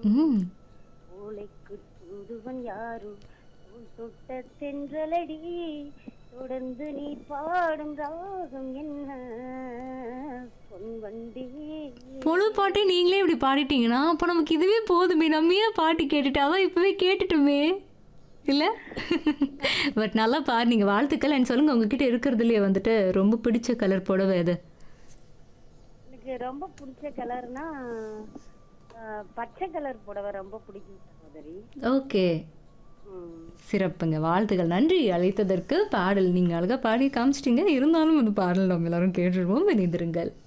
ம் ஓலைக்கு தூதுவன் யாரு உன் தொட்ட தென்றலடி தொடர்ந்து நீ பாடும் ராகம் என்ன பொன் வண்டி பொழு பாட்டு நீங்களே இப்படி பாடிட்டீங்கன்னா அப்போ நமக்கு இதுவே போதுமே நம்ம ஏன் பாட்டு கேட்டுட்டாதான் இப்போவே கேட்டுட்டுமே இல்லை பட் நல்லா பாடுனீங்க வாழ்த்துக்கள் அண்ட் சொல்லுங்கள் உங்ககிட்ட இருக்கிறதுலையே வந்துட்டு ரொம்ப பிடிச்ச கலர் புடவை அது எனக்கு ரொம்ப பிடிச்ச கலர்னா பச்சை கலர் புடவை ரொம்ப பிடிக்கும் சகோதரி ஓகே ம். சிறப்புங்க வாழ்த்துக்கள் நன்றி அழைத்ததற்கு பாடல் நீங்கள் அழகாக பாடி காமிச்சிட்டீங்க இருந்தாலும் அந்த பாடல் நம்ம எல்லாரும் கேட்டுருவோம் இணைந்திருங்கள்